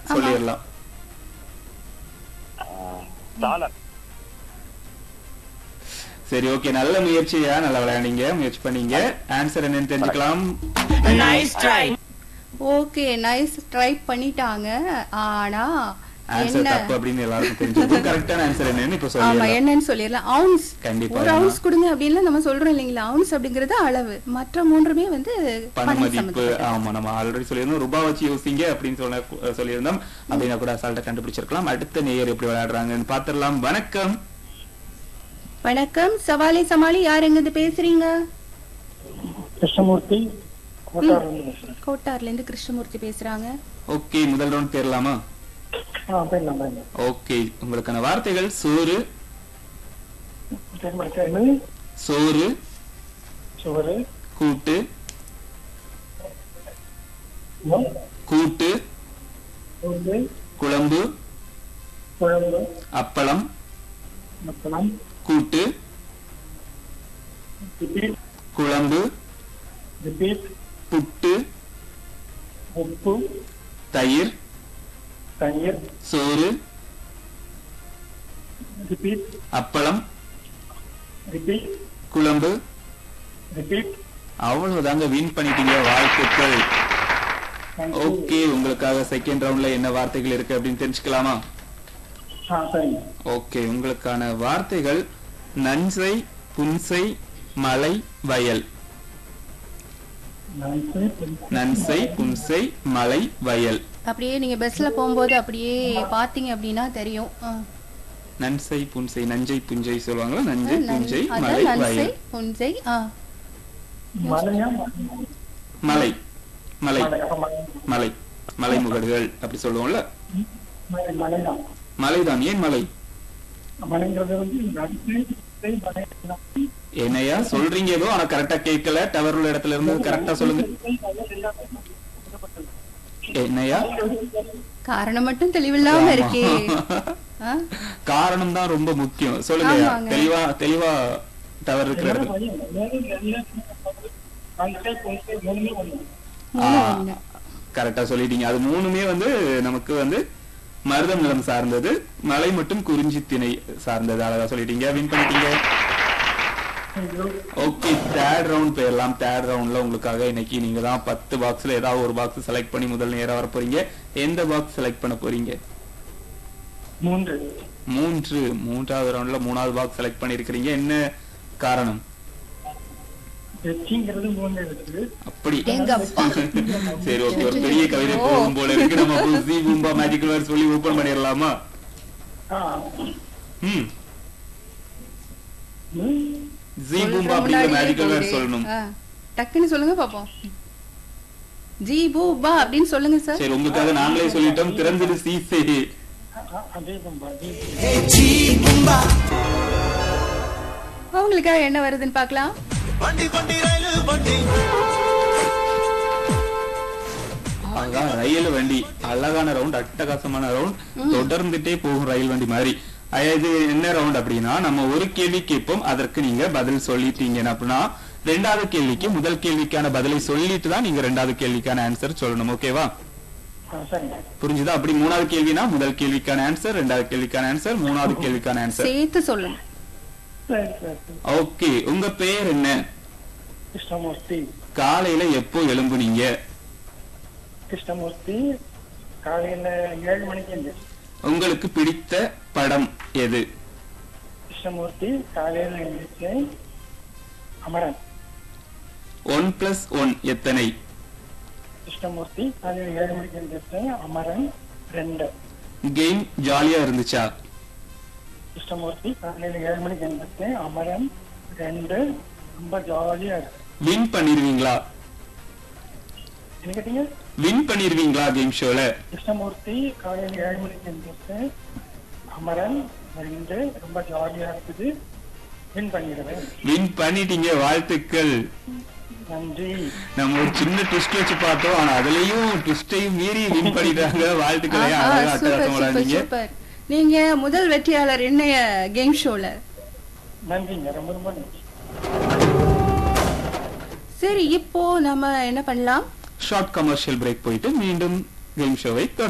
சொல்லிடலாம் டாலர் சரி ஓகே நல்ல முயற்சியா நல்லா விளையாண்டீங்க முயற்சி பண்ணீங்க ஆன்சர் என்னன்னு தெரிஞ்சுக்கலாம் ஓகே நைஸ் ட்ரை பண்ணிட்டாங்க ஆனா ஆன்சர் என்ன தப்பு அப்படின்னு எல்லாருக்கும் தெரிஞ்சிருக்கும் கரெக்டான ஆன்சர் என்னன்னு இப்ப ஆமா சொல்லிடலாம் என்னன்னு சொல்லிடலாம் அவுன்ஸ் கண்டிப்பா ஒரு ஏன்னா அவுன்ஸ் கொடுங்க அப்படின்னு நம்ம சொல்றோம் இல்லைங்களா அவுன்ஸ் அப்படிங்கறது அளவு மற்ற மூன்றுமே வந்து பண பணம் மதிப்பு சம்பந்தப்பட்டது. ஆமா நம்ம ஆல்ரெடி சொல்லியிருந்தோம் ரூபாய் வச்சு யோசிங்க அப்படின்னு சொன்ன சொல்லியிருந்தோம் அப்படின்னா கூட அசால்ட்டா கண்டுபிடிச்சிருக்கலாம் அடுத்த நேயர் எப்படி விளையாடுறாங்கன்னு பாத்திரலாம் வணக்கம் வணக்கம் சவாலே சமாளி யார் எங்க இருந்து பேசுறீங்க கிருஷ்ணமூர்த்தி கோட்டாரிலிருந்து பேசுறேன் கோட்டார்ல இருந்து கிருஷ்ணமூர்த்தி பேசுறாங்க ஓகே முதல் ரவுண்ட் தேரலாமா ஆ போயிடலாம் போயிடலாம் ஓகே உங்களுக்கான வார்த்தைகள் சோறு தேர்ந்தெடுக்க என்னது சோறு சுவரு கூட்டு மண், கூட்டு பூண்டு குழம்பு குழம்பு அப்பளம் அப்பளம் கூட்டு ரிப்பீட் குழம்பு ரிப்பீட் புட்டு உப்பு தயிர் தயிர் சோறு ரிப்பீட் அப்பளம் ரிப்பீட் குழம்பு ரிப்பீட் அவ்வளவுதாங்க வின் பண்ணிட்டீங்க வாழ்த்துக்கள் ஓகே உங்களுக்காக செகண்ட் ரவுண்ட்ல என்ன வார்த்தைகள் இருக்கு அப்படின்னு தெரிஞ்சுக்கலாமா ஆ சரிங்க ஓகே உங்களுக்கான வார்த்தைகள் நன்சை புன்சை மலை வயல் நன்சை புன்சை, நன்சை புன்சை மலை வயல் அப்படியே நீங்க பஸ்ல போகும்போது அப்படியே பாத்தீங்க அப்படின்னா தெரியும் ஆ. நன்சை புன்சை நஞ்சை புஞ்சை சொல்லுவாங்களா நஞ்சை நன்- புஞ்சை அதான் மலை நன்சை வயல் புன்சை ஆ மலையா மலை மலை மலை அப்ப மலை. மலை மலை முகடுகள் அப்படி சொல்லுவோம்ல மலை மலைதான் மலைதான் ஏன் மலை மலைங்கிறது வந்து நன்சை புன்சை, மலை எல்லாம். என்னையா சொல்றீங்க ஏதோ ஆனா கரெக்டா கேட்கல டவர் உள்ள இடத்துல இருந்து கரெக்டா சொல்லுங்க புன்சை, வயல் எல்லாமே சம்பந்தப்பட்டது. என்னையா காரணம் மட்டும் தெளிவில்லாம இருக்கே ஆ? காரணம் தான் ரொம்ப முக்கியம் சொல்லுங்க ஆமாங்க. தெளிவா தெளிவா டவர் இருக்கிற இடத்துல வயல், மேலும் எல்லாமே சம்பந்தப்பட்டது. நன்சை புன்சை மூணுமே ஒண்ணு. மூணு ஒண்ணு. கரெக்டா சொல்லிட்டீங்க அது மூணுமே வந்து நமக்கு வந்து மருதம் நிலம் சார்ந்தது மலை மற்றும் குறிஞ்சி திணை சார்ந்தது அழகா சொல்லிட்டீங்க வின் பண்ணிட்டீங்க ஓகே தேர்ட் ரவுண்ட் போயிடலாம் தேர்ட் ரவுண்ட்ல உங்களுக்காக இன்னைக்கு நீங்க தான் பத்து பாக்ஸ்ல ஏதாவது ஒரு பாக்ஸ் செலக்ட் பண்ணி முதல் நேரா வர போறீங்க எந்த பாக்ஸ் செலக்ட் பண்ண போறீங்க மூன்று மூன்று மூன்றாவது ரவுண்ட்ல மூணாவது பாக்ஸ் செலக்ட் பண்ணிருக்கிறீங்க என்ன காரணம் வெற்றிங்கிறது மூணு இருக்குது அப்படி எங்க அப்பா சரி ஓகே ஒரு பெரிய கவிதை போகும் போல இருக்கு நம்ம அப்போ ஜி பூம்பா மேஜிக்கல் வேர்ட் சொல்லி ஓபன் பண்ணிடலாமா ஆ. ம் ம். ஜி பூம்பா சொல்ற அப்படிங்கிற முன்னாடியே மேஜிக்கல் வேர்ட் போகுதே. சொல்லணும் ஆ. டக்குன்னு சொல்லுங்க பாப்போம் ஜி பூ பா அப்படின்னு சொல்லுங்க சார் சரி உங்களுக்காக நாங்களே சொல்லிட்டோம் திறந்துடு சீசே அ- அதே பம்பா அதே அவங்களுக்காக என்ன வருதுன்னு பார்க்கலாம் அதான் ரயில் வண்டி அழகான ரவுண்ட் அட்டகாசமான ரவுண்ட் தொடர்ந்துட்டே போகும் ரயில் வண்டி மாதிரி அஹ் இது என்ன ரவுண்ட் அப்படின்னா நம்ம ஒரு கேள்வி கேட்போம் அதற்கு நீங்க பதில் சொல்லிட்டீங்க அப்படின்னா ரெண்டாவது கேள்விக்கு முதல் கேள்விக்கான பதிலை சொல்லிட்டு தான் நீங்க ரெண்டாவது கேள்விக்கான ஆன்சர் சொல்லணும் ஓகேவா ஆ, சரிங்க புரிஞ்சுதா அப்படி மூணாவது கேள்வினா முதல் கேள்விக்கான ஆன்சர் ரெண்டாவது கேள்விக்கான ஆன்சர் மூணாவது கேள்விக்கான ஆன்சர் சேர்த்து சொல்லுங்க சரி சரி சரி. ஓகே உங்க பெயர் என்ன கிருஷ்ணமூர்த்தி காலையில எப்போ எழும்புனீங்க கிருஷ்ணமூர்த்தி காலையில ஏழு மணிக்கு எழுந்திரிச்சு உங்களுக்கு பிடித்த படம் எது கிருஷ்ணமூர்த்தி காலையில எழுந்திரிச்சு அமரன் ஒன் பிளஸ் ஒன் எத்தனை கிருஷ்ணமூர்த்தி காலையில ஏழு மணிக்கு எழுந்திரிச்சு அமரன் ரெண்டு கேம் ஜாலியா இருந்துச்சா கிருஷ்ணமூர்த்தி காலையில ஏழு மணிக்கு எழுந்திரிச்சு அமரன் ரெண்டு ரொம்ப ஜாலியா இருக்கு வின் பண்ணிருவீங்களா என்ன கேட்டீங்க வின் பண்ணிருவீங்களா கேம் ஷோல கிருஷ்ணமூர்த்தி காலையில ஏழு மணிக்கு எழுந்திரிச்சு அமரன் ரெண்டு ரொம்ப ஜாலியா இருக்குது வின் பண்ணிடுவேன் வின் பண்ணிட்டீங்க வாழ்த்துக்கள் நன்றி நம்ம ஒரு சின்ன ட்விஸ்ட் வச்சு பார்த்தோம் ஆனா அதுலயும் ட்விஸ்டையும் மீறி வின் பண்ணிட்டாங்க வாழ்த்துக்களை ஆஹா, அழகா சூப்பர் அட்டகாசம் சூப்பர் விளையாண்டீங்க சூப்பர் நீங்க முதல் வெற்றியாளர் என்னைய கேம் ஷோல நன்றிங்க ரொம்ப ரொம்ப நன்றி சரி இப்போ நம்ம என்ன பண்ணலாம் ஷார்ட் கமர்ஷியல் பிரேக் போயிட்டு மீண்டும் கேம் ஷோவை